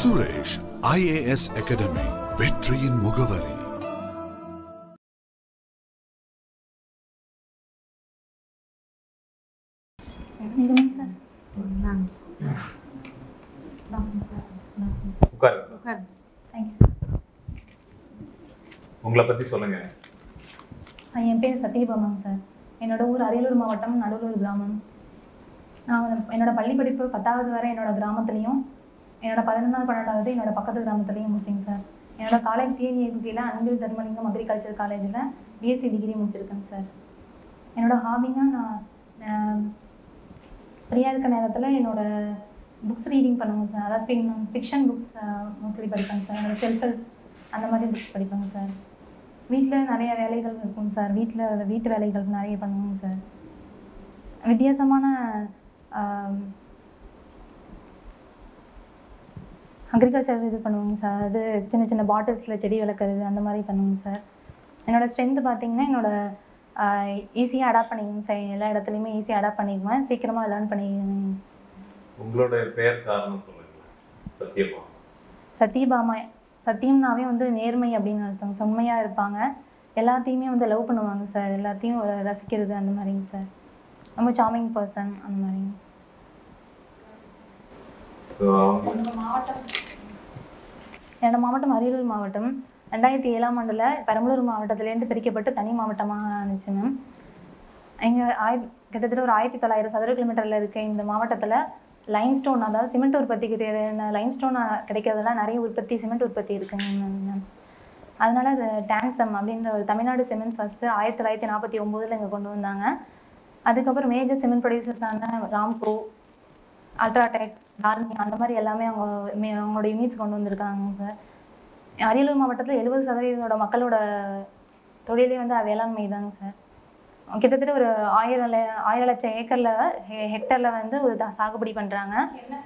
Suresh IAS academy வெற்றியின் முகவரி நிகமன் sir உட்காருங்க உட்காருங்க தேங்க்யூ சார் உங்களை பத்தி சொல்லுங்க என் பேர் சத்யபாமாங்க சார் என்னோட ஊர் அரியலூர் மாவட்டம் நடுவலூர் கிராமம் நான் வந்து என்னோட பள்ளி படிப்பு பத்தாவது வரை என்னோட கிராமத்துலேயும் என்னோட பதினொன்றாவது பன்னெண்டாவது என்னோட பக்கத்து கிராமத்துலேயும் முடிச்சிங்க சார் என்னோட காலேஜ் டிஎன்ஏகுக்கியில் அன்பில் தர்மலிங்கம் அக்ரிகல்ச்சர் காலேஜில் பிஎஸ்சி டிகிரி முடிச்சிருக்கேங்க சார் என்னோட ஹாபினா நான் ஃப்ரீயாக இருக்க நேரத்தில் என்னோட புக்ஸ் ரீடிங் பண்ணுவேங்க சார் அதாவது ஃபிக்ஷன் புக்ஸ் மோஸ்ட்லி படிப்பேங்க சார் என்னோட செல்ஃப் ஹெல்ப் அந்த மாதிரி புக்ஸ் படிப்பேங்க சார் வீட்டில் நிறைய வேலைகள் இருக்கும் சார் வீட்டில் வீட்டு வேலைகள் நிறைய பண்ணுவோங்க சார் வித்தியாசமான அக்ரிகல்ச்சர் இது பண்ணுவோங்க சார் அது சின்ன சின்ன பாட்டில்ஸில் செடி வளர்க்குறது அந்த மாதிரி பண்ணுவோங்க சார் என்னோடய ஸ்ட்ரென்த்து பார்த்தீங்கன்னா என்னோட ஈஸியாக அடாப்ட் பண்ணிக்குவேங்க சார் எல்லா இடத்துலையுமே ஈஸியாக அடாப்ட் பண்ணிக்குவேன் சீக்கிரமாக லேர்ன் பண்ணிக்குவேங்க சார் உங்களோட பெயர் காரணம் சொல்லுங்க சத்தியமா சத்யபாமா சத்தியம்னாவே வந்து நேர்மை அப்படின்னு அர்த்தம் சார் உண்மையாக இருப்பாங்க எல்லாத்தையுமே வந்து லவ் பண்ணுவாங்க சார் எல்லாத்தையும் ஒரு ரசிக்கிறது அந்த மாதிரிங்க சார் ரொம்ப சாமிங் பர்சன் அந்த மாதிரிங்க ஸோ அவங்க என்னோட மாவட்டம் அரியலூர் மாவட்டம் ரெண்டாயிரத்தி ஏழாம் ஆண்டில் பெரம்பலூர் மாவட்டத்திலேருந்து பிரிக்கப்பட்டு தனி மாவட்டமாக இருந்துச்சு மேம் இங்கே ஆய கிட்டத்தட்ட ஒரு ஆயிரத்தி தொள்ளாயிரம் சதுர கிலோமீட்டரில் இருக்க இந்த மாவட்டத்தில் லைம் ஸ்டோன் அதாவது சிமெண்ட் உற்பத்திக்கு தேவையான லைம் ஸ்டோன் கிடைக்கிறதெல்லாம் நிறைய உற்பத்தி சிமெண்ட் உற்பத்தி இருக்குங்க மேம் அதனால அது டான்சம் அப்படின்ற ஒரு தமிழ்நாடு சிமெண்ட்ஸ் ஃபஸ்ட்டு ஆயிரத்தி தொள்ளாயிரத்தி நாற்பத்தி ஒம்போதில் இங்கே கொண்டு வந்தாங்க அதுக்கப்புறம் மேஜர் சிமெண்ட் ப்ரொடியூசர்ஸான ராம்கோ அல்ட்ராடெக் டார்மி அந்த மாதிரி எல்லாமே அவங்க மே- அவங்களோட யூனிட்ஸ் கொண்டு வந்திருக்காங்க சார் அரியலூர் மாவட்டத்தில் எழுபது சதவீதத்தோட மக்களோட தொழிலே வந்து வேளாண்மை தாங்க சார் கிட்டத்தட்ட ஒரு ஆயிரம் ல- ஆயிரம் லட்சம் ஏக்கரில் ஹெக்டரில் வந்து ஒரு த- சாகுபடி பண்ணுறாங்க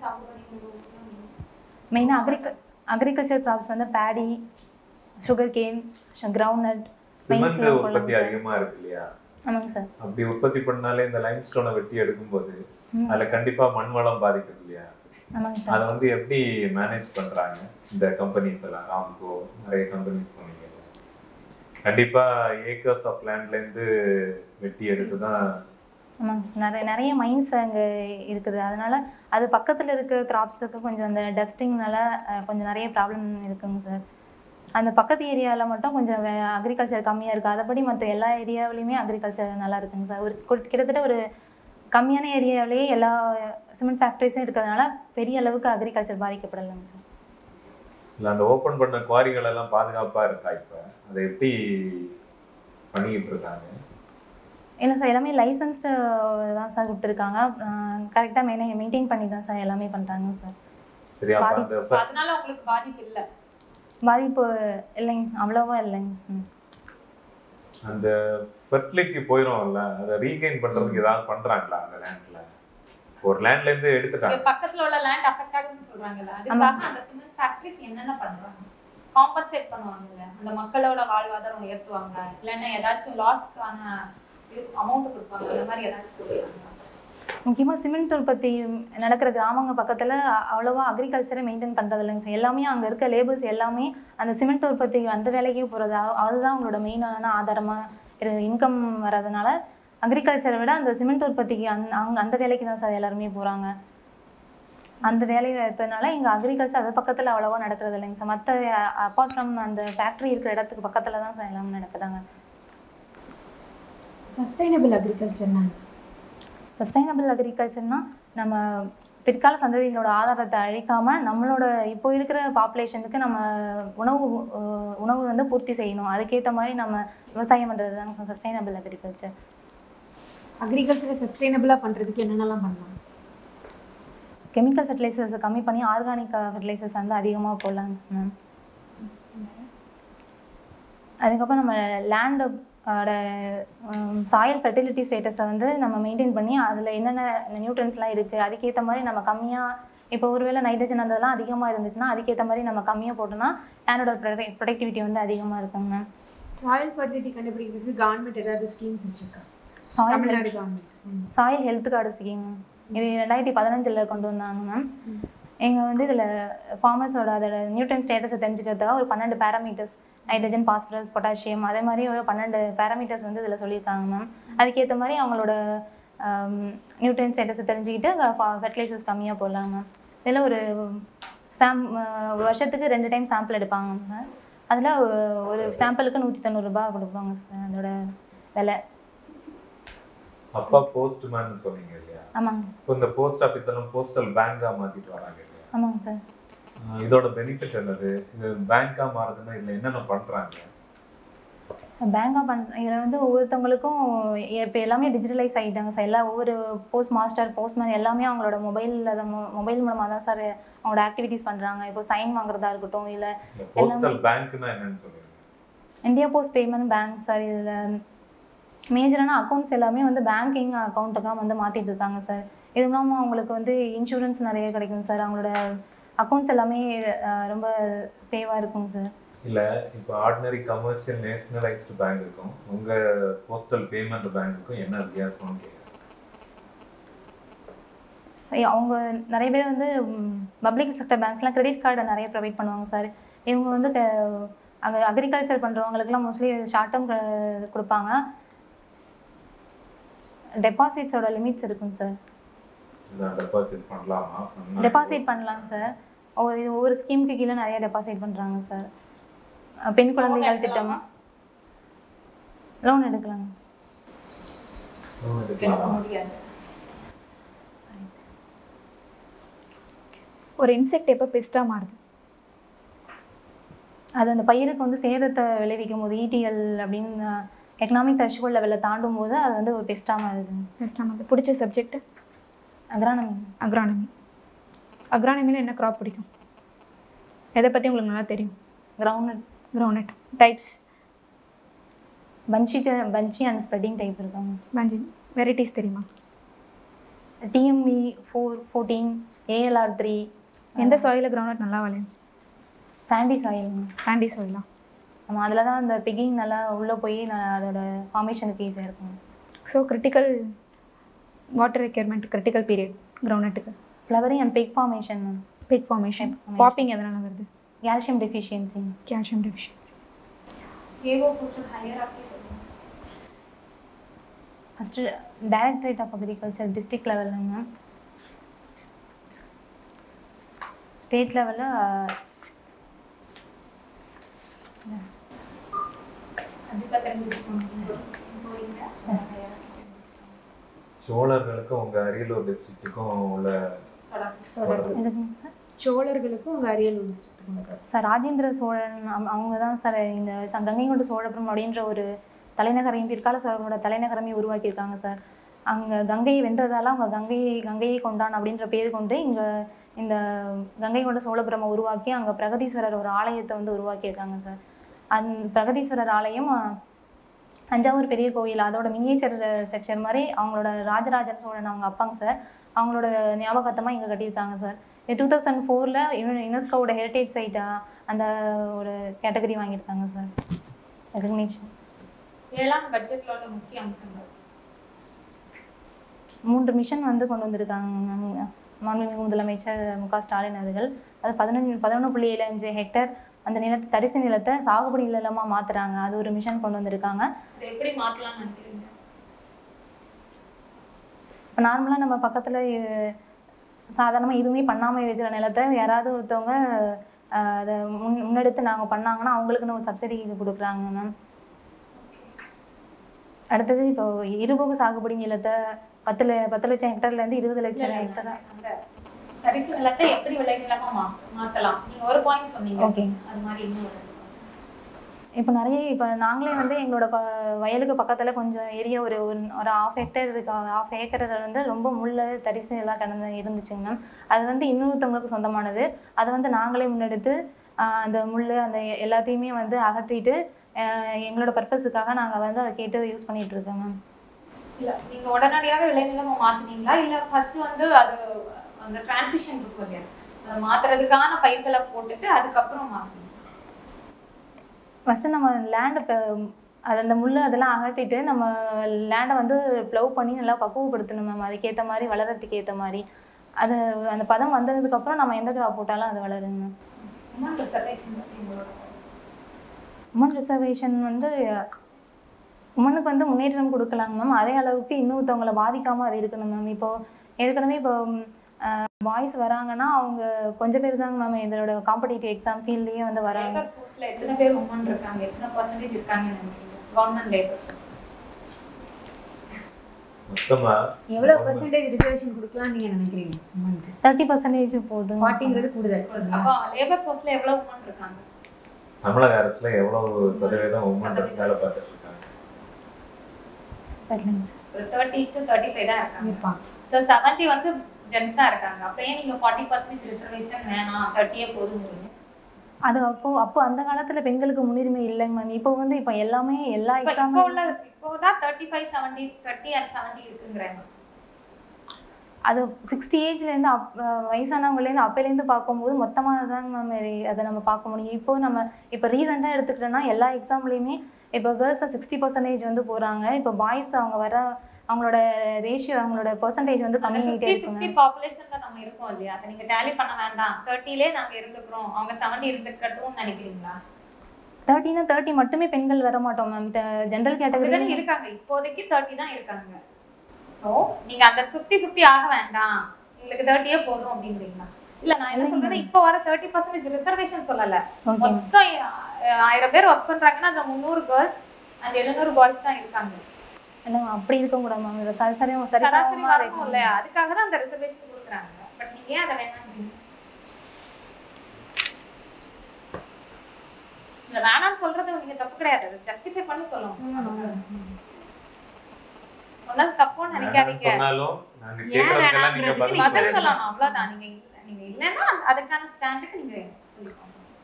மெயினாக அக்ரிக அக்ரிகல்ச்சர் கிராப்ஸ் வந்து paddy sugar cane groundnut cement உற்பத்தி அதிகமா இருக்கு இல்லையா ஆமாங்க சார் அப்படி உற்பத்தி பண்ணாலே இந்த லைம் ஸ்டோனை வெட்டி எடுக்கும்போது அதுல கண்டிப்பா மண் வளம் பாதிக்குது இல்லையா ஆமாங்க சார் அதை வந்து எப்படி மேனேஜ் பண்றாங்க இந்த கம்பெனிஸ் எல்லாம் ராம்கோ நிறைய கம்பெனிஸ் சொன்னீங்க கண்டிப்பா ஏக்கர்ஸ் ஆஃப் லேண்ட்ல இருந்து வெட்டி எடுத்து தான் ஆமாங்க சார் நிறைய நிறைய மைன்ஸ் அங்கே இருக்குது அதனால அது பக்கத்தில் இருக்க கிராப்ஸுக்கு கொஞ்சம் அந்த டஸ்டிங்னால கொஞ்சம் நிறைய ப்ராப்ளம் இருக்குங்க சார் அந்த பக்கத்து ஏரியாவில் மட்டும் கொஞ்சம் அக்ரிகல்ச்சர் கம்மியாக இருக்குது அதைப்படி மற்ற எல்லா ஏரியாவிலையுமே அக்ரிகல்ச்சர் நல்லா இருக்குங்க சார் ஒரு கு- கிட்டத்தட்ட ஒரு கம்மியான ஏரியாவிலேயே எல்லா சிமெண்ட் ஃபேக்ட்ரிஸும் இருக்கிறதுனால பெரிய அளவுக்கு அக்ரிகல்ச்சர் பாதிக்கப்படலைங்க சார் இல்ல அந்த ஓபன் பண்ண குவாரிகள் எல்லாம் பாதுகாப்பா இருக்கா இப்ப அதை எப்படி பண்ணிக்கிட்டு இருக்காங்க இல்லை சார் எல்லாமே லைசன்ஸ்டு தான் சார் கொடுத்துருக்காங்க கரெக்டாக மெயினே மெயின்டைன் பண்ணி தான் சார் எல்லாமே பண்ணுறாங்க சார் சரி அப்ப பாதி- அந்த அப்ப அதனால உங்களுக்கு பாதிப்பு இல்ல பாதிப்பு இல்லைங்க அவ்வளோவா இல்லைங்க சார் அந்த ஃபெர்டிலிட்டி போயிடும்ல அதை ரீகெயின் பண்றதுக்கு ஏதாவது பண்றாங்களா அந்த லேண்ட்ல ஒரு லேண்ட்ல இருந்து இங்க எடுத்துட்டாங்க பக்கத்துல உள்ள லேண்ட் அஃபெக்ட் ஆகுதுன்னு சொல்றாங்கல்ல அதுக்காக அந்த சிமெண்ட் ஃபேக்டரிஸ் என்னென்ன பண்றாங்க காம்பன்சேட் பண்ணுவாங்கல்ல அந்த மக்களோட வாழ்வாதாரம் உயர்த்துவாங்க இல்லைன்னா ஏதாச்சும் லாஸ்க்கான அமௌண்ட் கொடுப்பாங்க அந்த மாதிரி ஏதாச்சும் கொடுக்குறாங்க முக்கியமாக சிமெண்ட் உற்பத்தி நடக்கிற கிராமங்க பக்கத்தில் அவ்வளோவா அக்ரிகல்ச்சரை மெயின்டைன் பண்ணுறது இல்லைங்க சார் எல்லாமே அங்கே இருக்க லேபர்ஸ் எல்லாமே அந்த சிமெண்ட் உற்பத்தி அந்த வேலைக்கே போகிறது அதுதான் அவங்களோட மெயினான ஆதாரமாக இன்கம் வர்றதுனால அக்ரிகல்ச்சரை விட அந்த சிமெண்ட் உற்பத்திக்கு அந் அவங்க அந்த வேலைக்கு தான் சார் எல்லாருமே போகிறாங்க அந்த வேலை வாய்ப்புனால இங்கே அக்ரிகல்ச்சர் அது பக்கத்தில் அவ்வளோவா நடக்கிறது இல்லைங்க சார் மற்ற அப்பார்ட் ஃப்ரம் அந்த ஃபேக்ட்ரி இருக்கிற இடத்துக்கு பக்கத்தில் தான் சார் எல்லாமே நடக்குதாங்க சஸ்டைனபிள் அக்ரிகல்ச்சர்னா சஸ்டைனபிள் அக்ரிகல்ச்சர்னா நம்ம பிற்கால சந்ததிகளோட ஆதாரத்தை அழிக்காமல் நம்மளோட இப்போ இருக்கிற பாப்புலேஷனுக்கு நம்ம உணவு அஹ், உணவு வந்து பூர்த்தி செய்யணும் அதுக்கேற்ற மாதிரி நம்ம விவசாயம் பண்ணுறது தாங்க சஸ்டைனபிள் அக்ரிகல்ச்சர் அக்ரிகல்ச்சரை சஸ்டைனபிளாக பண்ணுறதுக்கு என்னென்னலாம் பண்ணலாம் கெமிக்கல் ஃபெர்டிலைசர்ஸை கம்மி பண்ணி ஆர்கானிக் ஃபெர்டிலைசர்ஸ் வந்து அதிகமாக போடலாம் மேம் அதுக்கப்புறம் நம்ம லேண்டோட சாயில் ஃபெர்டிலிட்டி ஸ்டேட்டஸை வந்து நம்ம மெயின்டைன் பண்ணி அதில் என்னென்ன நியூட்ரன்ஸ்லாம் இருக்குது அதுக்கேற்ற மாதிரி நம்ம கம்மியாக இப்போ ஒருவேளை நைட்ரஜன் அதெல்லாம் அதிகமாக இருந்துச்சுன்னா அதுக்கேற்ற மாதிரி நம்ம கம்மியாக போட்டோம்னா லேண்டோட ப்ரொடக்டிவிட்டி வந்து அதிகமாக இருக்குங்க மேம் சாயில் ஃபர்டிலிட்டி கண்டுபிடிக்கிறதுக்கு கவர்மெண்ட் ஏதாவது ஸ்கீம்ஸ் வச்சிருக்கா soil Tamil Nadu government soil health card scheme இது ரெண்டாயிரத்தி பதினஞ்சில் கொண்டு வந்தாங்க மேம் எங்கள் வந்து இதில் ஃபார்மர்ஸோட அதோட நியூட்ரன் ஸ்டேட்டஸை தெரிஞ்சுக்கிறதுக்காக ஒரு பன்னெண்டு பேராமீட்டர்ஸ் நைட்ரஜன் பாஸ்பரஸ் பொட்டாசியம் அதே மாதிரி ஒரு பன்னெண்டு பேராமீட்டர்ஸ் வந்து இதில் சொல்லியிருக்காங்க மேம் அதுக்கேற்ற மாதிரி அவங்களோட நியூட்ரன் ஸ்டேட்டஸை தெரிஞ்சுக்கிட்டு ஃபெர்டிலைசர்ஸ் கம்மியாக போடலாம் மேம் இதில் ஒரு சாம் ஒரு வருஷத்துக்கு ரெண்டு டைம் சாம்பிள் எடுப்பாங்க மேம் அதில் ஒரு சாம்பிளுக்கு நூற்றி தொண்ணூறுரூபா கொடுப்பாங்க சார் அதோட விலை அப்பா போஸ்ட்மேன் சொன்னீங்க இல்லையா ஆமாங்க இப்போ இந்த போஸ்ட் ஆஃபீஸ் எல்லாம் போஸ்டல் பேங்கா மாத்திட்டு வராங்க இல்லையா ஆமாங்க சார் ஆஹ் இதோட பெனிஃபிட் என்னது இது பேங்கா மாறுதுன்னா இதுல என்னென்ன பண்றாங்க பேங்காக பண் இதில் வந்து ஒவ்வொருத்தவங்களுக்கும் இப்போ எல்லாமே டிஜிட்டலைஸ் ஆகிட்டாங்க சார் எல்லா ஒவ்வொரு போஸ்ட் மாஸ்டர் போஸ்ட்மேன் எல்லாமே அவங்களோட மொபைலில் தான் மொபைல் மூலமாக தான் சார் அவங்களோட ஆக்டிவிட்டீஸ் பண்ணுறாங்க இப்போ சைன் வாங்குறதா இருக்கட்டும் இல்லை இந்த போஸ்டல் பேங்க்னா என்னன்னு சொல்லுங்க India post payment bank sir இதில் மேஜரான அக்கௌண்ட்ஸ் எல்லாமே வந்து பேங்கிங் அக்கௌண்ட்டுக்காக வந்து மாற்றிட்டு இருக்காங்க சார் இது இல்லாமல் அவங்களுக்கு வந்து இன்சூரன்ஸ் நிறைய கிடைக்கும் சார் அவங்களோட அக்கௌண்ட்ஸ் எல்லாமே அஹ், ரொம்ப சேவாக இருக்கும் சார் இல்ல இப்போ ஆர்டினரி கமர்ஷியல் நேஷனலைஸ்டு பேங்க்குக்கும் உங்க போஸ்டல் பேமெண்ட் பேங்க்குக்கும் என்ன வித்தியாசம்னு கேக்குறேன் சரி அவங்க நிறைய பேர் வந்து பப்ளிக் செக்டர் பேங்க்ஸ்லாம் கிரெடிட் கார்டை நிறைய ப்ரொவைட் பண்ணுவாங்க சார் இவங்க வந்து க- அங்கே அக்ரிகல்ச்சர் பண்ணுறவங்களுக்குலாம் மோஸ்ட்லி ஷார்ட் டேர்ம் கொடுப்பாங்க டெபாசிட்ஸோட லிமிட்ஸ் இருக்கும் சார் டெபாசிட் பண்ணலாமா பண்ணா டெபாசிட் பண்ணலாம் சார் ஒவ்வொரு இது ஒவ்வொரு ஸ்கீமுக்கு கீழே நிறைய டெபாசிட் பண்ணுறாங்க சார் பெண் குழந்தைகள் திட்டம் லோன் எடுக்கலாங்க loan எடுக்கலாமா? முடியாது ஒரு இன்செக்ட் எப்போ பெஸ்ட்டாக மாறுது அது அந்த பயிருக்கு வந்து சேதத்தை விளைவிக்கும் போது ஈட்டிஎல் அப்படின்னு எக்கனாமிக் த்ரெஷ்ஹோல்ட் லெவலில் தாண்டும் போது அது வந்து ஒரு பெஸ்ட்டாக மாறுது பெஸ்ட்டாக மாறுது பிடிச்ச சப்ஜெக்ட் அக்ரானமி அக்ரானமி அக்ரானமியில் என்ன க்ராப் பிடிக்கும் எதை பற்றி உங்களுக்கு நல்லா தெரியும் ground groundnut types bunch bunch and spreading type இருக்காங்க பஞ்சி வெரைட்டிஸ் தெரியுமா TME four fourteen ALR three எந்த சாயில கிரவுனட் நல்லா விளையும் சாண்டி சாயில் சாண்டி சாயிலா ஆமாம் அதில் தான் அந்த பிகிங் நல்லா உள்ளே போய் நான் அதோட ஃபார்மேஷனுக்கு ஈஸியாக இருக்கும் so critical water requirement critical period கிரவுனட்டுக்கு flowering and peg formation peg formation formation. Popping எதனால் வருது கால்சியம் டெஃபிஷியன்சி கால்சியம் டெஃபிஷியன்சி ஏவோ போஸ்டல் ஹையராக்கி சொல்லுங்க first directorate of agriculture district லெவலில் மேம் ஸ்டேட் லெவலில் கண்டிப்பா தெரிஞ்சுக்கணும் சோழர்களுக்கும் உங்க அரியலூர் டிஸ்ட்ரிக்ட்டுக்கும் உள்ள தொடர்பு. எதுக்குங்க சார் சோழர்களுக்கும் உங்க அரியலூர் district சார் ராஜேந்திர சோழன் அவ- அவங்க தான் சார் இந்த ச- கங்கை கொண்ட சோழபுரம் அப்படின்ற ஒரு தலைநகரையும் பிற்கால சோழர்களோட தலைநகரமே உருவாக்கியிருக்காங்க சார் அங்கே கங்கையை வென்றதால அவங்க கங்கையை கங்கையை கொண்டான் அப்படின்ற பேர் கொண்டு இங்கே இந்த கங்கை கொண்ட சோழபுரமை உருவாக்கி அங்கே பிரகதீஸ்வரர் ஒரு ஆலயத்தை வந்து உருவாக்கியிருக்காங்க சார் அந் பிரகதீஸ்வரர் ஆலயம் அஹ், தஞ்சாவூர் பெரிய கோயில் அதோட மினியேச்சர் ஸ்ட்ரக்சர் மாதிரி அவங்களோட ராஜராஜன் சோழன் அவங்க அப்பாங்க சார் அவங்களோட ஞாபகார்த்தமாக இங்கே கட்டியிருக்காங்க சார் இது டூ தௌசண்ட் ஃபோரில் யுனெஸ்கோவோட ஹெரிட்டேஜ் சைட்டாக அந்த ஒரு கேட்டகரி வாங்கியிருக்காங்க சார் ரெகக்னேஷன் இதெல்லாம் பட்ஜெட்ல உள்ள முக்கிய அம்சங்கள் மூன்று மிஷன் வந்து கொண்டு வந்திருக்காங்க மாண்புமிகு முதலமைச்சர் மு க ஸ்டாலின் அவர்கள் அது பதினஞ்சு பதினொன்று புள்ளி ஏழு அஞ்சு ஹெக்டேர் அந்த நிலத்தை தரிசு நிலத்தை சாகுபடி நிலமாக மாற்றுறாங்க அது ஒரு மிஷன் கொண்டு வந்திருக்காங்க அதை எப்படி மாத்தலாம்னு நினைக்கிறீங்க இப்போ நார்மலாக நம்ம பக்கத்தில் சாதாரணமாக எதுவுமே பண்ணாமல் இருக்கிற நிலத்தை யாராவது ஒருத்தவங்க அஹ், அதை முன் முன்னெடுத்து நாங்கள் பண்ணாங்கன்னா அவங்களுக்குன்னு ஒரு சப்சிடி இது கொடுக்குறாங்க மேம் அடுத்தது இப்போ இருபோக சாகுபடி நிலத்தை பத்து ல பத்து லட்சம் ஹெக்டர்லேருந்து இருபது லட்சம் ஹெக்டர் அந்த தரிசு நிலத்தை எப்படி விளைநிலமா மா மாத்தலாம் நீங்க ஒரு பாயிண்ட் சொன்னீங்க Okay. அது மாதிரி இன்னும் ஒரு இப்போ நிறைய இப்போ நாங்களே வந்து எங்களோட ப வயலுக்கு பக்கத்தில் கொஞ்சம் ஏரியா ஒரு ஒரு- ஒரு ஆஃப் ஹெக்டேர் இருக்கு ஆஃப் ஏக்கரில் வந்து ரொம்ப முள் தரிசு எல்லாம் கடந்து இருந்துச்சுங்க மேம் அது வந்து இன்னொருத்தவங்களுக்கு சொந்தமானது அதை வந்து நாங்களே முன்னெடுத்து ஆஹ், அந்த முள் அந்த எ- எல்லாத்தையுமே வந்து அகற்றிட்டு ஆஹ், எங்களோட பர்பஸுக்காக நாங்கள் வந்து அதை கேட்டு யூஸ் பண்ணிட்டு இருக்கோம் மேம் இல்ல நீங்க உடனடியாக விளைநிலமா மாத்துனீங்களா இல்ல ஃபர்ஸ்ட் வந்து அது அந்த டிரான்சிஷன் இருக்கும் இல்லையா அதை மாத்துறதுக்கான பயிர்களை போட்டுட்டு அதுக்கப்புறம் மாத்தணும் ஃபஸ்ட்டு நம்ம லேண்டு அது அந்த முள் அதெல்லாம் அகற்றிட்டு நம்ம லேண்டை வந்து ப்ளவ் பண்ணி நல்லா பக்குவப்படுத்தணும் மேம் அதுக்கேற்ற மாதிரி வளர்கிறதுக்கு ஏற்ற மாதிரி அது அந்த பதம் வந்ததுக்கப்புறம் நம்ம எந்த கிராப் போட்டாலும் அது வளருங்க மேம் உமன் ரிசர்வேஷன் பத்தி உங்களோட உமன் ரிசர்வேஷன் வந்து உமனுக்கு வந்து முன்னேற்றம் கொடுக்கலாங்க மேம் அதே அளவுக்கு இன்னொருத்தவங்கள பாதிக்காமல் அது இருக்கணும் மேம் இப்போ ஏற்கனவே இப்போ பாய்ஸ் வராங்கன்னா அவங்க கொஞ்சம் பேர் தாங்க மேம் இதோட காம்படிட்டிவ் எக்ஸாம் ஃபீல்ட்லேயே வந்து வராங்க லேபர் ஃபோர்ஸ்ல எத்தனை பேர் உமன் இருக்காங்க எத்தனை பர்சன்டேஜ் இருக்காங்கன்னு நினைக்கிறீங்க கவர்மெண்ட் லேபர் ஃபோர்ஸ் மொத்தமா எவ்வளவு பெர்சன்டேஜ் ரிசர்வேஷன் கொடுக்கலாம் நீங்க நினைக்கிறீங்க உமனுக்கு தேர்ட்டி பர்சன்டேஜ் போதும் ஃபார்ட்டிங்கிறது கூடுதல் அப்போ லேபர் ஃபோர்ஸ்ல எவ்வளவு உமன் இருக்காங்க தமிழக அரசுல எவ்வளவு சதவீதம் உமன் வேலை பார்த்துட்டு இருக்காங்க தெரியலைங்க சார் ஒரு தேர்ட்டி டு தேர்ட்டி ஃபைவ் தான் இருக்காங்க இருப்பாங்க ஸோ செவன்ட்டி வந்து ஜென்ஸா இருக்காங்க அப்போ ஏன் நீங்க ஃபார்ட்டி பர்சன்டேஜ் ரிசர்வேஷன் வேணாம் தேர்ட்டியே போதுங்கிறீங்க அது அப்போ அப்போ அந்த காலத்துல பெண்களுக்கு முன்னுரிமை இல்லைங்க மேம் இப்போ வந்து இப்போ எல்லாமே எல்லா இப்போ எக்ஸாம் இப்போ உள்ள இப்போ தான் thirty five seventy thirty and seventy இருக்குங்கிறாங்க அது சிக்ஸ்டி ஏஜ்லேருந்து அப் வயசானவங்கலேருந்து அப்போலேருந்து பார்க்கும்போது மொத்தமாக தாங்க மேம் அதை நம்ம பார்க்க முடியும் இப்போ நம்ம இப்போ ரீசெண்டாக எடுத்துக்கிட்டோன்னா எல்லா எக்ஸாம்லேயுமே இப்போ கேர்ள்ஸ் தான் சிக்ஸ்டி பர்சன்டேஜ் வந்து போகிறாங்க இப்போ பாய்ஸ் அவங்க வர அவங்களோட ரேஷியோ அவங்களோட பர்சன்டேஜ் வந்து கம்மியாகிட்டே ஃபிஃப்டி இருக்கு ஃபிஃப்டி மேம் பாப்புலேஷன்ல நம்ம இருக்கோம் இல்லையா அதை நீங்க டேலி பண்ண வேண்டாம் தேர்ட்டிலே நாங்க இருந்துக்கிறோம் அவங்க செவன்ட்டி இருந்துக்கட்டும் நினைக்கிறீங்களா தேர்ட்டினா தேர்ட்டி மட்டுமே பெண்கள் வர மாட்டோம் மேம் ஜென்ரல் அப்படிதானே கேட்டகரி இருக்காங்க இப்போதைக்கு தேர்ட்டி தான் இருக்காங்க சோ நீங்க அந்த ஃபிஃப்டி ஃபிஃப்டி ஆக வேண்டாம் எங்களுக்கு தேர்ட்டியே போதும் அப்படிங்கிறீங்களா இல்ல நான் என்ன சொல்றேன்னா இப்போ வர தேர்ட்டி பர்சன்டேஜ் ரிசர்வேஷன் சொல்லல ஓகே மொத்தம் ஆ- ஆயிரம் பேர் ஒர்க் பண்றாங்கன்னா அதுல முந்நூறு கேர்ள்ஸ் அண்ட் எழுநூறு பாய்ஸ் தான் இருக்காங்க இல்லை அப்படி இருக்கக்கூடாது மேம் இதை சரி சரி சரி சராசரி சமமாக வரணும் இருக்கணும் இல்லையா அதுக்காக தான் அந்த ரிசர்வேஷன் கொடுக்குறாங்க பட் நீங்க ஏன் அதை வேணாங்கிறீங்க இல்ல வேணாம்னு சொல்றது நீங்க தப்பு கிடையாது ஜஸ்டிஃபை பண்ணி சொல்லணும் சொன்னது தப்புன்னு நினைக்காதீங்க வேணாம்னு சொன்னாலும் நாங்க ஏன் கேட்கறதுக்கெல்லாம் நீங்க வேணாம்ன்றது பதில் பதில் சொல்லணும். சொல்லணும் அவ்வளவுதான் நீங்க இல்ல நீங்க இல்லைன்னா அந்த- அதுக்கான ஸ்டாண்டுக்கு நீங்க சொல்லிக்கோங்க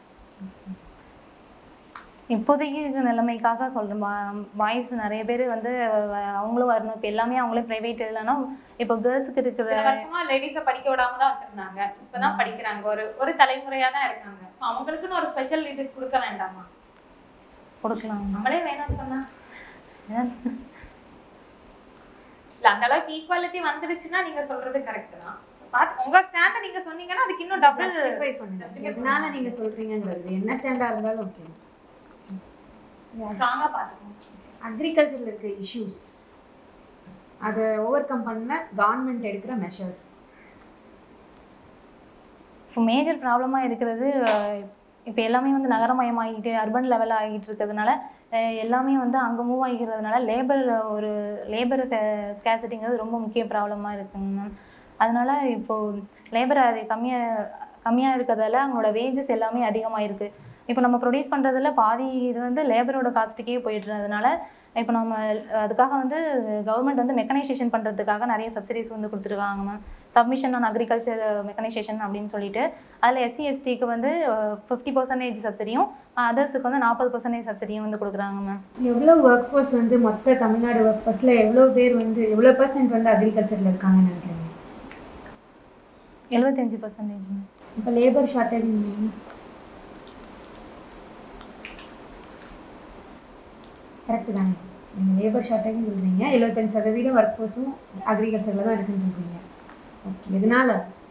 இப்போதைக்கு இருக்க நிலைமைக்காக சொல்கிறேன் பாய்ஸ் நிறைய பேர் வந்து அஹ், அவங்களும் வரணும் இப்போ எல்லாமே அவங்களே ப்ரைவேட் இல்லைன்னா இப்போ கேர்ள்ஸுக்கு இருக்கிற சில வருஷமா லேடிஸ படிக்க விடாம தான் வச்சிருந்தாங்க இப்பதான் படிக்கிறாங்க ஒரு ஒரு தலைமுறையா தான் இருக்காங்க சோ அவங்களுக்குன்னு ஒரு ஸ்பெஷல் இது கொடுக்க வேண்டாமா கொடுக்கலாம் நம்மளே வேணும்னு சொன்னா இல்ல அந்த அளவுக்கு ஈக்குவாலிட்டி வந்துருச்சுன்னா நீங்க சொல்றது கரெக்ட் தான் பாத்து உங்க ஸ்டாண்ட நீங்க சொன்னீங்கன்னா அதுக்கு இன்னும் டபுள் ஜஸ்டிஃபை பண்ணுங்க Justify எதனால நீங்க சொல்றீங்கிறது என்ன ஸ்டாண்டா இருந்தாலும் ஓகே ஸ்ட்ராங்கா பாத்துக்கணும் அக்ரிகல்ச்சர்ல இருக்க இஷ்யூஸ் அதை ஓவர் கம் பண்ண கவர்மெண்ட் எடுக்கிற மெஷர்ஸ் இப்போ மேஜர் ப்ராப்ளமாக இருக்கிறது இப்போ எல்லாமே வந்து நகரமயமாகிட்டு அர்பன் லெவலில் ஆகிட்டு இருக்கிறதுனால அஹ், எல்லாமே வந்து அங்கே மூவ் ஆகிக்கிறதுனால லேபர் ஒரு லேபர் ஸ்கேசிட்டிங்கிறது ரொம்ப முக்கிய ப்ராப்ளமாக இருக்குங்க மேம் அதனால இப்போது லேபர் அது கம்மியாக கம்மியாக இருக்கிறதால அவங்களோட வேஜஸ் எல்லாமே அதிகமாக இருக்குது இப்போ நம்ம ப்ரொடியூஸ் பண்ணுறதுல பாதி இது வந்து லேபரோட காஸ்ட்டுக்கே போயிடுறதுனால இப்போ நம்ம அதுக்காக வந்து கவர்மெண்ட் வந்து மெக்கனைசேஷன் பண்ணுறதுக்காக நிறைய சப்சிடிஸ் வந்து கொடுத்துருக்காங்க ma'am submission on agriculture mechanisation அப்படின்னு சொல்லிட்டு அதில் எஸ்சி எஸ்டிக்கு வந்து ஃபிஃப்டி பர்சன்டேஜ் சப்சிடியும் அதர்ஸுக்கு வந்து நாற்பது பர்சன்டேஜ் சப்சிடியும் வந்து கொடுக்குறாங்க மேம் எவ்வளோ ஒர்க் ஃபோர்ஸ் வந்து மொத்த தமிழ்நாடு ஒர்க் ஃபோர்ஸில் எவ்வளோ பேர் வந்து எவ்வளோ பர்சன்ட் வந்து அக்ரிகல்ச்சரில் இருக்காங்கன்னு நினைக்கிறீங்க எழுபத்தஞ்சு பர்சன்டேஜ் மேம் இப்போ லேபர் ஷார்ட்டேஜ் கரெக்டு தாங்க நீங்கள் லேபர் ஷார்ட்டேஜ் சொல்கிறீங்க எழுபத்தஞ்சு சதவீதம் ஒர்க் ஃபோர்ஸும் அக்ரிகல்ச்சரில் தான் இருக்குன்னு சொல்கிறீங்க ஓகே எதனால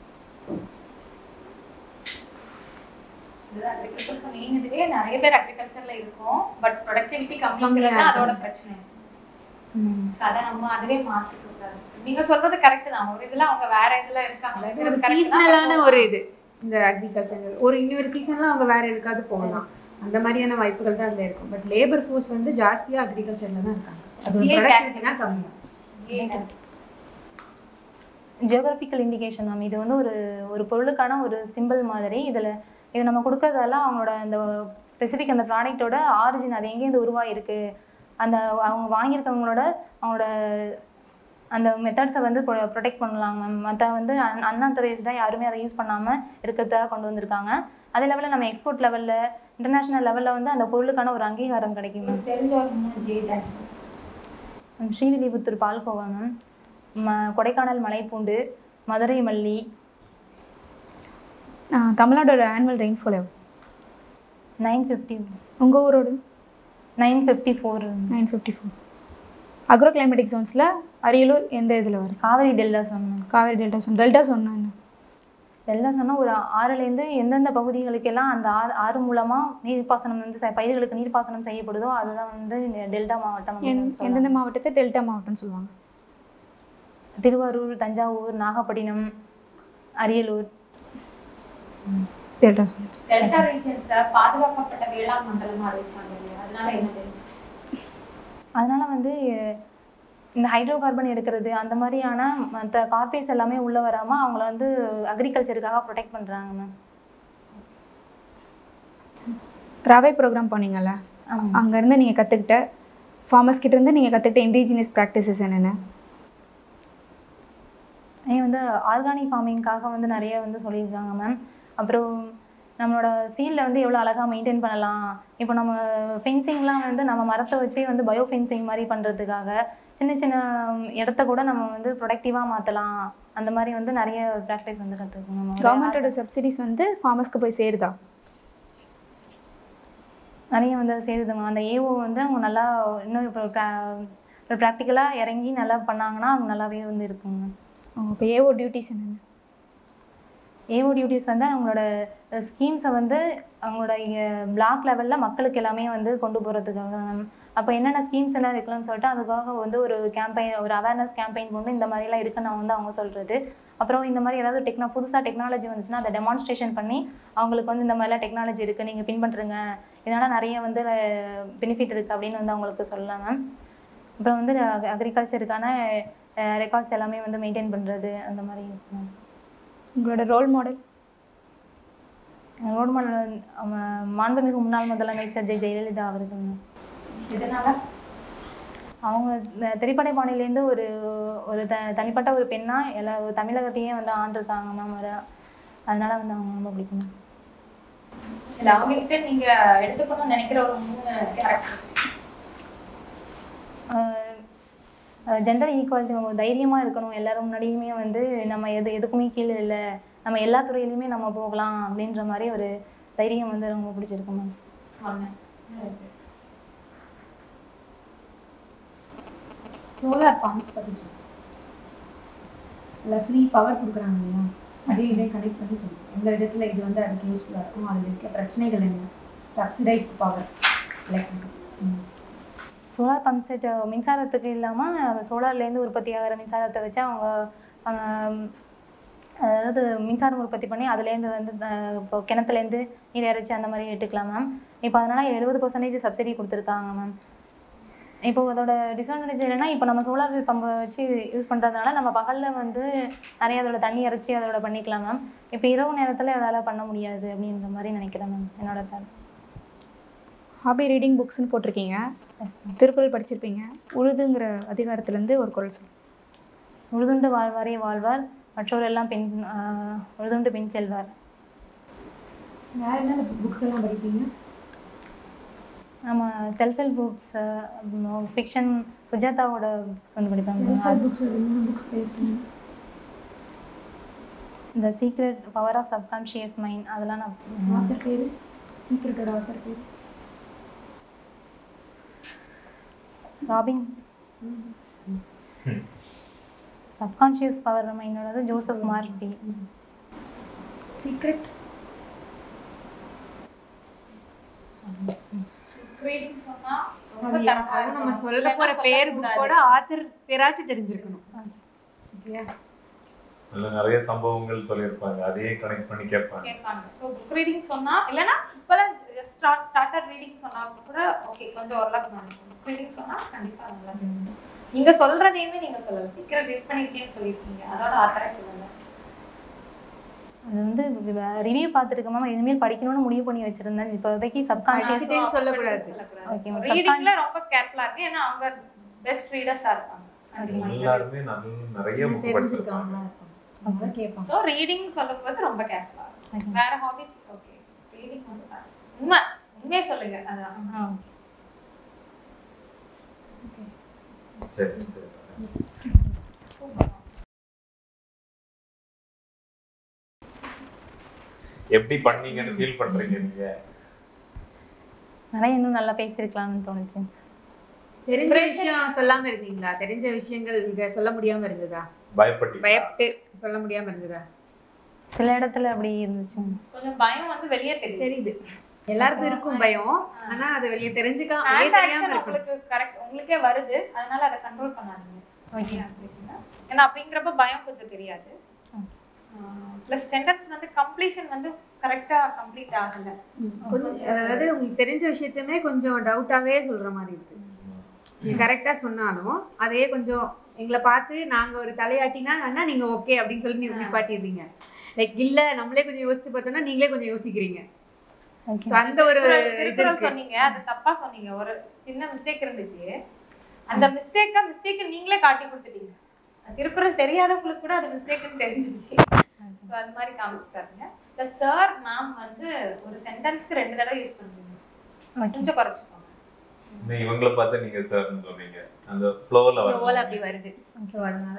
இதுதான் agriculture மெயின் இதுவே நிறைய பேர் அக்ரிகல்ச்சர்ல இருக்கும் பட் ப்ரொடக்டிவிட்டி கம்மிங்கிறது தான் அதோட பிரச்சனை So அதை நம்ம அதுவே மாத்திக்க கூடாது நீங்க சொல்றது கரெக்ட் தான் ஒரு இதுல அவங்க வேற இதுல இருக்காங்க ஒரு correct தான். சீசனலான ஒரு இது இந்த அக்ரிகல்ச்சர் ஒரு இன்னொரு சீசன்ல அவங்க வேற எதுக்காவது போகலாம் அந்த மாதிரியான வாய்ப்புகள் தான் அதில் இருக்கும் பட் லேபர் ஃபோர்ஸ் வந்து ஜாஸ்தியாக அக்ரிகல்ச்சரில் தான் இருக்காங்க அது GI ப்ரொடக்டிவிட்டி தான் கம்மியாக Yeah. ஜியோகிராஃபிக்கல் இண்டிகேஷன் மேம் இது வந்து ஒரு ஒரு பொருளுக்கான ஒரு சிம்பிள் மாதிரி இதில் இது நம்ம கொடுக்கறதால அவங்களோட அந்த ஸ்பெசிஃபிக் அந்த ப்ராடக்ட்டோட ஆரிஜின் அது எங்கேருந்து உருவாயிருக்கு அந்த அவங்க வாங்கியிருக்கவங்களோட அவங்களோட அந்த மெத்தட்ஸை வந்து ப்ரொடெக்ட் பண்ணலாம் மேம் மற்ற வந்து அன் அன்ஆத்தரைஸ்டாக யாருமே அதை யூஸ் பண்ணாமல் இருக்கிறதுக்காக கொண்டு வந்திருக்காங்க அதே லெவலில் நம்ம எக்ஸ்போர்ட் லெவலில் இன்டர்நேஷ்னல் லெவலில் வந்து அந்த பொருளுக்கான ஒரு அங்கீகாரம் கிடைக்கும் மேம் தெரிஞ்ச ஒரு மூணு ஜே டான்ஸ் மேம் ஸ்ரீவில்லிபுத்தூர் பால்கோவா மேம் ம கொடைக்கானல் மலைப்பூண்டு மதுரை மல்லி தமிழ்நாடோட ஆனுவல் ரெயின்ஃபால் எவ்வளோ நைன் ஃபிஃப்டி உங்கள் ஊரோட nine fifty four nine fifty four agro climatic ஜோன்ஸில் அரியலூர் எந்த இதில் வருது காவிரி டெல்டா சொன்னோம் காவேரி டெல்டா சொன்ன டெல்டா சொன்னா என்ன டெல்டா சொன்னால் ஒரு ஆறுலேருந்து எந்தெந்த பகுதிகளுக்கெல்லாம் அந்த ஆறு ஆறு மூலமாக நீர்ப்பாசனம் வந்து செ- பயிர்களுக்கு நீர்ப்பாசனம் செய்யப்படுதோ அதுதான் வந்து இந்த டெல்டா மாவட்டம் எந்- அப்படின்னு சொல்லலாம். எந்தெந்த மாவட்டத்தை டெல்டா மாவட்டம்னு சொல்லுவாங்க Thiruvarur Thanjavur Nagapattinam Ariyalur delta zones. Delta ரீஜன்ஸை பாதுகாக்கப்பட்ட வேளாண் மண்டலமா அறிவிச்சாங்க இல்லையா அதனால என்ன தெரிஞ்சு அதனால வந்து இந்த ஹைட்ரோ கார்பன் எடுக்கிறது அந்த மாதிரியான மற்ற கார்பரேட்ஸ் எல்லாமே உள்ளே வராமல் அவங்கள வந்து அக்ரிகல்ச்சருக்காக ப்ரொடெக்ட் பண்ணுறாங்க மேம் ரவை ப்ரோக்ராம் போனீங்கல்ல ஆமாம் அங்கேருந்து நீங்கள் கற்றுக்கிட்ட ஃபார்மர்ஸ் கிட்ட இருந்து நீங்கள் கற்றுக்கிட்ட இண்டிஜினியஸ் ப்ராக்டிசஸ் என்னென்ன ஏன் வந்து ஆர்கானிக் ஃபார்மிங்காக வந்து நிறைய வந்து சொல்லியிருக்காங்க மேம் அப்புறம் நம்மளோட ஃபீல்டில் வந்து எவ்வளோ அழகாக மெயின்டைன் பண்ணலாம் இப்போ நம்ம ஃபென்சிங்லாம் வந்து நம்ம மரத்தை வச்சே வந்து பயோ ஃபென்சிங் மாதிரி பண்ணுறதுக்காக சின்ன சின்ன இடத்த கூட நம்ம வந்து ப்ரொடக்டிவாக மாற்றலாம் அந்த மாதிரி வந்து நிறைய ப்ராக்டிஸ் வந்து கற்றுக்கணும் கவர்மெண்ட்டோட சப்சிடிஸ் வந்து ஃபார்மர்ஸ்க்கு போய் சேருதா நிறைய வந்து சேருதுங்க அந்த ஏஓ வந்து அவங்க நல்லா இன்னும் இப்போ ப்ராக்டிக்கலாக இறங்கி நல்லா பண்ணாங்கன்னா அவங்க நல்லாவே வந்து இருக்குங்க இப்போ ஏஓ டியூட்டிஸ் என்னென்ன ஏஓ டியூட்டிஸ் வந்து அவங்களோட ஸ்கீம்ஸை வந்து அவங்களோட பிளாக் லெவலில் மக்களுக்கு எல்லாமே வந்து கொண்டு போகிறதுக்காக மேம் அப்போ என்னென்ன ஸ்கீம்ஸ் எல்லாம் இருக்கலாம்னு சொல்லிட்டு அதுக்காக வந்து ஒரு கேம்பெயின் ஒரு அவேர்னஸ் கேம்பெயின் கொண்டு இந்த மாதிரிலாம் இருக்குன்னு வந்து அவங்க சொல்கிறது அப்புறம் இந்த மாதிரி ஏதாவது டெக்னா புதுசாக டெக்னாலஜி வந்துச்சுன்னா அதை டெமான்ஸ்ட்ரேஷன் பண்ணி அவங்களுக்கு வந்து இந்த மாதிரிலாம் டெக்னாலஜி இருக்குது நீங்கள் பின்பற்றுங்க இதனால் நிறைய வந்து பெனிஃபிட் இருக்குது அப்படின்னு வந்து அவங்களுக்கு சொல்லலாம் மேம் அப்புறம் வந்து அக்ரிகல்ச்சருக்கான ரெக்கார்ட்ஸ் எல்லாமே வந்து மெயின்டைன் பண்ணுறது அந்த மாதிரி இருக்கு மேம் உங்களோட ரோல் மாடல் ரோடு மாடல் மாண்புமிகு முன்னாள் முதலமைச்சர் ஜெய் ஜெயலலிதா அவர்கள் இதனால அவங்க இந்த திரைப்பட பாணியிலேருந்து ஒரு ஒரு த தனிப்பட்ட ஒரு பெண்ணாக எல்லா ஒரு தமிழகத்தையே வந்து ஆண்டிருக்காங்க மேம் ஒரு அதனால வந்து அவங்க ரொம்ப பிடிக்கும் ma'am. இல்ல அவங்க கிட்ட நீங்க எடுத்துக்கணும்னு நினைக்கிற ஒரு மூணு கேரக்டரிஸ்டிக்ஸ் ஜெண்டர் ஈக்குவாலிட்டி தைரியமாக இருக்கணும் எல்லாரும் முன்னாடியுமே வந்து நம்ம எது எதுக்குமே கீழே இல்லை நம்ம எல்லா துறையிலையுமே நம்ம போகலாம் அப்படின்ற மாதிரி ஒரு தைரியம் வந்து ரொம்ப பிடிச்சிருக்கு மேம் ஒண்ணு சோலார் பம்ப்ஸ் பற்றி இல்லை ஃப்ரீ பவர் கொடுக்குறாங்க இல்லையா அதே இதே கனெக்ட் பண்ணி சொல்லுங்கள் எந்த இடத்துல இது வந்து அதுக்கு யூஸ்ஃபுல்லாக இருக்கும் அதில் இருக்க பிரச்சனைகள் என்ன subsidised power electricity solar pump set மின்சாரத்துக்கு இல்லாமல் சோலார்லேருந்து உற்பத்தி ஆகிற மின்சாரத்தை வச்சு அவங்க ஆம், அதாவது மின்சாரம் உற்பத்தி பண்ணி அதுலேருந்து வந்து அஹ், இப்போ கிணத்துலேருந்து நீர் இறைச்சி அந்த மாதிரி எடுத்துக்கலாம் மேம் இப்போ அதனால் எழுபது பர்சன்டேஜ் சப்சிடி கொடுத்துருக்காங்க மேம் இப்போ அதோட டிஸ்அட்வான்டேஜ் என்னன்னா இப்போ நம்ம சோலார் பம்பை வச்சு யூஸ் பண்ணுறதுனால நம்ம பகலில் வந்து நிறைய அதோட தண்ணி இறைச்சி அதோட பண்ணிக்கலாம் மேம் இப்போ இரவு நேரத்தில் அதால் பண்ண முடியாது அப்படின்ற மாதிரி நினைக்கிறேன் மேம் என்னோட தால் ஹாபி ரீடிங் புக்ஸ்னு போட்டிருக்கீங்க எஸ் மேம் திருக்குறள் படிச்சிருப்பீங்க உழுதுங்கிற அதிகாரத்துலேருந்து ஒரு குறள் சொல்லு உழுதுண்டு வாழ்வாரே வாழ்வார் மற்றோர் எல்லாம் பெண் ஆஹ், உழுதுண்டு பெண் செல்வார் வேறு என்ன புக்ஸ் எல்லாம் படிப்பீங்க நம்ம செல்ஃப் ஹெல்ப் புக்ஸ் ஃபிக்ஷன் சுஜாதாவோட புக்ஸ் வந்து படிப்பாங்க செல்ஃப் புக்ஸ் மூணு புக்ஸ் பேர் சொல்லுங்க இந்த secret power of subconscious mind அதெல்லாம் நான் ஆத்தர் பேர் சீக்கிரட்டோட ஆத்தர் பேர் ராபின் சப்கான்ஷியஸ் பவர் மைண்டோட ஜோசப் மார்பி சீக்ரெட் ரீடிங் சொன்னா ரொம்ப அது தரமா அது நம்ம இருக்கணும். சொல்ல இல்லைன்னா போற பேர் சொல்லக்கூடாது. புக்கோட ஆத்தர் பேராச்சும் தெரிஞ்சிருக்கணும் ஓகேயா அதுல நிறைய சம்பவங்கள் சொல்லியிருப்பாங்க அதையே கனெக்ட் பண்ணி கேட்பாங்க கேட்பாங்க ஸோ புக் ரீடிங் சொன்னா இல்லைன்னா இப்போதான் ஸ்டார்ட் ஸ்டார்டர் ரீடிங் சொன்னா கூட ஓகே கொஞ்சம் ஓரளவுக்கு நினைக்கும் புக் ரீடிங் சொன்னா கண்டிப்பா நல்லா தெரியும். நீங்க சொல்றதையுமே நீங்க சொல்லல சீக்கிரம் ரீட் பண்ணிருக்கேன்னு சொல்லியிருக்கீங்க அதோட ஆத்தரை சொல்லுங்க அது வந்து ரிவ்யூ பார்த்துருக்கோம் மேம் இனிமேல் படிக்கணும்னு முடிவு பண்ணி வச்சிருந்தேன் இப்போதைக்கு சப்கான்ஷியஸ் படிச்சுட்டேன்னு சொல்லக்கூடாது. Okay, ma'am. ரீடிங்ல ரொம்ப கேர்ஃபுல்லா இருக்கு ஏன்னா அவங்க பெஸ்ட் ரீடர்ஸா இருப்பாங்க எல்லாருமே நல்ல நிறைய புக் படிச்சிருக்காங்க தெரிஞ்சிருக்காங்களா இருக்கும் அவங்க கேட்பாங்க ஸோ ரீடிங் சொல்லும்போது ரொம்ப கேர்ஃபுல்லா Okay. இருக்கும் வேற ஹாபிஸ் ஓகே ரீடிங் வந்து பாரு. உண்மை உண்மையை சொல்லுங்க அதான் ஆ சரி சரி எப்படி பண்ணீங்கன்னு ஃபீல் பண்றீங்க நீங்க நிறைய இன்னும் நல்லா பேசியிருக்கலாம்னு தோணுச்சு தெரிஞ்ச விஷயம் சொல்லாம இருந்தீங்களா தெரிஞ்ச விஷயங்கள் நீங்க சொல்ல முடியாம இருந்ததா பயப்பட்டீங்க பயப்பட்டு சொல்ல முடியாம இருந்ததா சில இடத்துல அப்படி இருந்துச்சு கொஞ்சம் பயம் வந்து வெளியே தெரியுது தெரியுது எல்லாருக்கும் இருக்கும் பயம் ஆனா அதை வெளியே தெரிஞ்சுக்காம வெளியே ஹேண்ட் தெரியாம ஆக்ஷன் இருக்கணும் உங்களுக்கு கரெக்ட் உங்களுக்கே வருது அதனால அதை கண்ட்ரோல் பண்ணாதீங்க ஓகே ஏன்னா அப்படிங்கிறப்ப பயம் கொஞ்சம் தெரியாது ப்ளஸ் சென்டென்ஸ் வந்து கம்ப்ளீஷன் வந்து கரெக்டா கம்ப்ளீட் ஆகல கொஞ்சம் அதாவது உங்களுக்கு தெரிஞ்ச விஷயத்தையுமே கொஞ்சம் டவுட்டாவே சொல்ற மாதிரி இருக்கு நீங்க கரெக்டா சொன்னாலும் அதையே கொஞ்சம் எங்களை பார்த்து நாங்க ஒரு தலையாட்டினா வேணா நீங்க ஓகே அப்படின்னு சொல்லி நீங்க நிப்பாட்டிடுறீங்க லைக் இல்ல நம்மளே கொஞ்சம் யோசித்து பார்த்தோம்னா நீங்களே கொஞ்சம் யோசிக்கிறீங்க ஓகே So, அந்த ஒரு திருக்குறள் இது திருக்குறள் இருக்கு சொன்னீங்க அது தப்பா சொன்னீங்க ஒரு சின்ன மிஸ்டேக் இருந்துச்சு அந்த மிஸ்டேக்கா மிஸ்டேக் நீங்களே காட்டி கொடுத்துட்டீங்க திருக்குறள் தெரியாதவங்களுக்கு கூட அது மிஸ்டேக்னு தெரிஞ்சிருச்சு ஸோ அது மாதிரி காமிச்சுக்காருங்க இந்த சார் மேம் வந்து ஒரு சென்டென்ஸ்க்கு ரெண்டு தடவை யூஸ் பண்ணுவீங்க ஓகே கொஞ்சம் குறைச்சிக்கோங்க இன்னும் இவங்கள பார்த்து நீங்க சார்னு சொன்னீங்க அந்த ஃப்ளோவில் போல வரும் அப்படி வருது ஸோ அதனால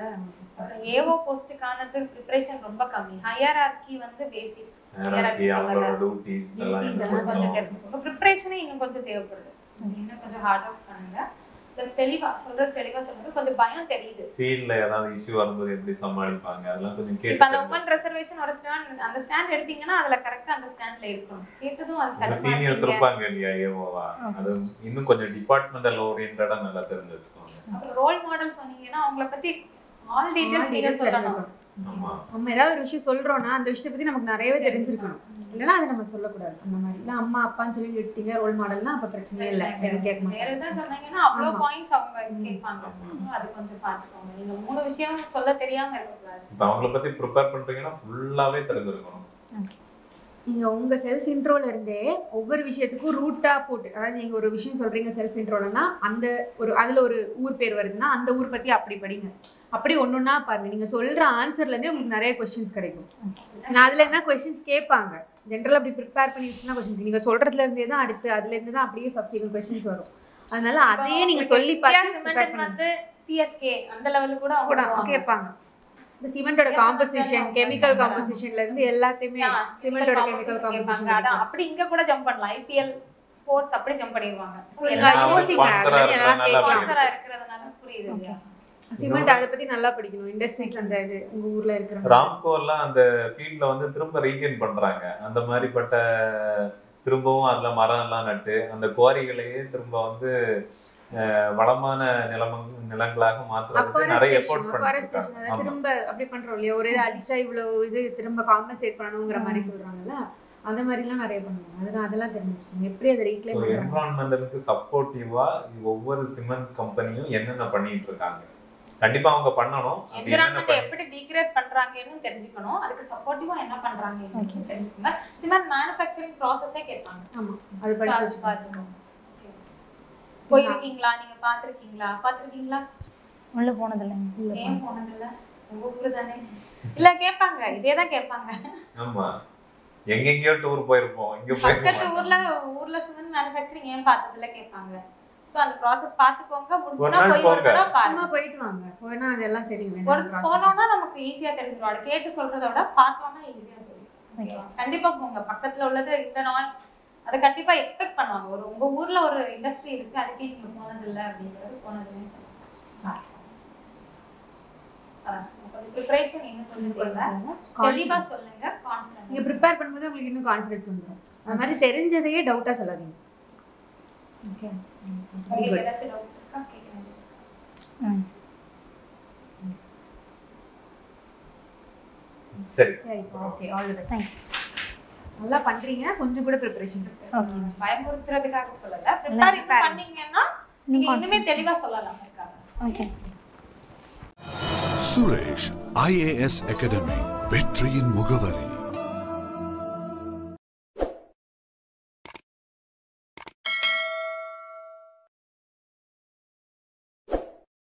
ஏஓ போஸ்ட்டுக்கானது ப்ரிப்பரேஷன் ரொம்ப கம்மி ஹையரார்கி வந்து பேசிக் Hierarchy, அவங்களோட டியூட்டிஸ் எல்லாம் Duties இன்னும் எல்லாம் கொஞ்சம் கொஞ்சம் தெரிஞ்சுக்கோங்க ப்ரிப்பரேஷனே இன்னும் கொஞ்சம் தேவைப்படுது இன்னும் கொஞ்சம் ஹார்ட் ஒர்க் பண்ணுங்க ப்ளஸ் தெளிவா சொல்றது தெளிவா சொல்லுங்க கொஞ்சம் பயம் தெரியுது ஃபீல்ட்ல ஏதாவது இஷ்யூ வரும்போது எப்படி சமாளிப்பாங்க அதெல்லாம் கொஞ்சம் இப்ப அந்த கேட்டு உமன் ரிசர்வேஷன் ஒரு ஸ்டாண்ட் அந்த ஸ்டாண்ட் எடுத்தீங்கன்னா அதுல கரெக்டா அந்த ஸ்டாண்ட்ல இருக்கணும் கேட்டதும் அது உங்க தடுக்க சீனியர்ஸ் மாட்டீங்க. இருப்பாங்க இல்லையா ஏவோவா அது இன்னும் கொஞ்சம் டிபார்ட்மெண்டல் ஓரியன்டா நல்லா தெரிஞ்சு வச்சுக்கோங்க அப்புறம் ரோல் மாடல் சொன்னீங்கன்னா அவங்கள பத்தி ஆல் டீடைல்ஸ் நீங்க details சொல்லணும் தெரிஞ்சுக்கணும். ஆமா நம்ம ஏதாவது ஒரு விஷயம் சொல்றோம்னா அந்த விஷயத்தை பத்தி நமக்கு நிறையவே தெரிஞ்சிருக்கணும் இல்லைன்னா அதை நம்ம சொல்லக்கூடாது அந்த மாதிரி இல்ல அம்மா அப்பான்னு சொல்லி விட்டீங்க ரோல் மாடல்னா அப்ப பிரச்சனையே இல்லை எதுவும் கேட்க மாட்டேன் ஜெயலலிதா சொன்னீங்கன்னா அவ்வளவு ஆமா. பாயிண்ட்ஸ் அவங்க கேட்பாங்க அது கொஞ்சம் பார்த்துக்கோங்க நீங்க மூணு விஷயம் சொல்ல தெரியாம இருக்கக்கூடாது இப்ப அவங்கள பத்தி ப்ரிப்பேர் பண்றீங்கன்னா ஃபுல்லாவே தெரிஞ்சிருக்கணும் நீங்க உங்க செல்ஃப் இன்ட்ரோல இருந்தே ஒவ்வொரு விஷயத்துக்கும் ரூட்டா போட்டு அதாவது நீங்க ஒரு விஷயம் சொல்றீங்க செல்ஃப் இன்ட்ரோலனா அந்த ஒரு அதுல ஒரு ஊர் பேர் வருதுன்னா அந்த ஊர் பத்தி அப்படி படிங்க அப்படி ஒன்னொன்னா பாருங்க நீங்க சொல்ற ஆன்சர்ல இருந்தே உங்களுக்கு நிறைய கொஸ்டின்ஸ் கிடைக்கும் நான் அதுல என்ன கொஸ்டின்ஸ் கேட்பாங்க ஜென்ரல் அப்படி ப்ரிப்பேர் பண்ணி வச்சுனா கொஸ்டின் நீங்க சொல்றதுல இருந்தே தான் அடுத்து அதுல இருந்து தான் அப்படியே சப்சிக்வெண்ட் கொஸ்டின்ஸ் வரும் அதனால அதையே நீங்க சொல்லி பார்த்து ப்ரிப்பேர் சிமெண்ட் பண்ணுங்க வந்து சிஎஸ்கே அந்த லெவலுக்கு கூட கூட அவங்க கேட்பாங்க இந்த சிமெண்டோட காம்போசிஷன் கெமிக்கல் காம்போசிஷன்ல இருந்து எல்லாத்தையுமே சிமெண்டோட கெமிக்கல் காம்போசிஷன் அதான் அப்படி இங்க கூட ஜம்ப் பண்ணலாம் ஐபிஎல் ஸ்போர்ட்ஸ் அப்படி ஜம்ப் பண்ணிடுவாங்க So, நீங்க எல்லா அவங்க யோசிங்க sponsor ஆ அதுல இருந்து எல்லாம் இருக்கிறதுனால கேட்கலாம் sponsor ஆ இருக்கிறதுனால புரியுது இல்லையா? சிமெண்ட் அதை பத்தி நல்லா படிக்கணும் இண்டஸ்ட்ரீஸ் அந்த இது உங்க ஊர்ல இருக்கிற ராம்கோ எல்லாம் அந்த ஃபீல்ட்ல வந்து திரும்ப ரீகெயின் பண்றாங்க அந்த மாதிரிப்பட்ட திரும்பவும் அதுல மரம் எல்லாம் நட்டு அந்த குவாரிகளையே திரும்ப வந்து அஹ், வளமான நிலம் நிலங்களாக மாத்துறதுக்கு நிறைய எஃபோர்ட் ஃபாரஸ்டேஷன் பண்ணிருக்காங்க ஆமா. திரும்ப அப்படி பண்றோம் இல்லையா ஒரு இது அடிச்சா இவ்வளவு இது திரும்ப காம்பன்சேட் பண்ணணுங்கிற மாதிரி சொல்றாங்கல்ல அந்த மாதிரி எல்லாம் நிறைய பண்ணுவாங்க அதெல்லாம் அதெல்லாம் தெரிஞ்சுக்கணும் எப்படி அதை ரீக்ளைம் பண்றாங்க என்விரான்மெண்டலுக்கு சப்போர்ட்டிவா ஒவ்வொரு சிமெண்ட் கம்பெனியும் என்னென்ன பண்ணிட்டு இருக்காங்க கண்டிப்பா அவங்க பண்ணணும் அப்படி என்னென்ன environment பண்ணி- எப்படி டிகிரேட் பண்றாங்கன்னு தெரிஞ்சுக்கணும் அதுக்கு சப்போர்ட்டிவா என்ன பண்றாங்க தெரிஞ்சுக்கோங்க சிமெண்ட் மேனுஃபேக்சரிங் ப்ராசஸே கேட்பாங்க ஆமா அது So, படிச்சு அது வச்சுக்கணும் பார்த்துக்கோங்க. Okay. போயிருக்கீங்களா நீங்க பாத்திருக்கீங்களா பாத்திருக்கீங்களா உள்ள போனது இல்லைங்க ஏன் போனதில்ல உங்க ஊரு தானே இல்ல கேட்பாங்க இதேதான் கேட்பாங்க ஆமா எங்கெங்கயோ டூர் போயிருப்போம் இங்க பக்கத்து போயிருப்போம் ஊர்ல ஊர்ல சிமெண்ட் மேனுஃபேக்சரிங் ஏன் பார்த்ததில்ல கேட்பாங்க சோ அந்த ப்ராசஸ் பாத்துக்கோங்க ஒரு முடிஞ்சா நாள் போய் ஒரு போங்க. தடவை சும்மா பாருங்க போயிட்டு வாங்க போனா அதெல்லாம் தெரியும் ஒரு என்னென்ன process. போனோம்னா நமக்கு ஈஸியா தெரிஞ்சிடும் அதை கேட்டு சொல்றத விட பார்த்தோம்னா ஈஸியா தெரியும் கண்டிப்பா போங்க பக்கத்துல உள்ளது இந்த நாள் அதை கண்டிப்பா எக்ஸ்பெக்ட் பண்ணுவாங்க ஒரு உங்க ஊர்ல ஒரு இண்டஸ்ட்ரி இருக்கு அதுக்கே நீங்க போனது இல்ல அப்படிங்கிறது போனதுன்னு சொல்லுவாங்க ப்ரிப்பரேஷன் இன்னும் கொஞ்சம் தேவை தெளிவா Confidence. சொல்லுங்க நீங்க கான்ஃபிடன்ஸ் ப்ரிப்பேர் பண்ணும்போது உங்களுக்கு இன்னும் கான்ஃபிடன்ஸ் வந்துடும் அது மாதிரி தெரிஞ்சதையே டவுட்டா சொல்லாதீங்க ஓகே உங்களுக்கு ஏதாச்சும் டவுட்ஸ் இருக்கா கேட்க ம் சரி சரி okay all the best thanks நல்லா பண்றீங்க கொஞ்சம் கூட ப்ரிப்பரேஷன் இருக்கு ஓகே பயமுறுத்துறதுக்காக சொல்லல ப்ரிப்பேர் prepare. பண்ணீங்கன்னா நீங்க இன்னுமே தெளிவா சொல்லலாம் இருக்காங்க ஓகே சுரேஷ் ஐஏஎஸ் அகாடமி வெற்றியின் முகவரி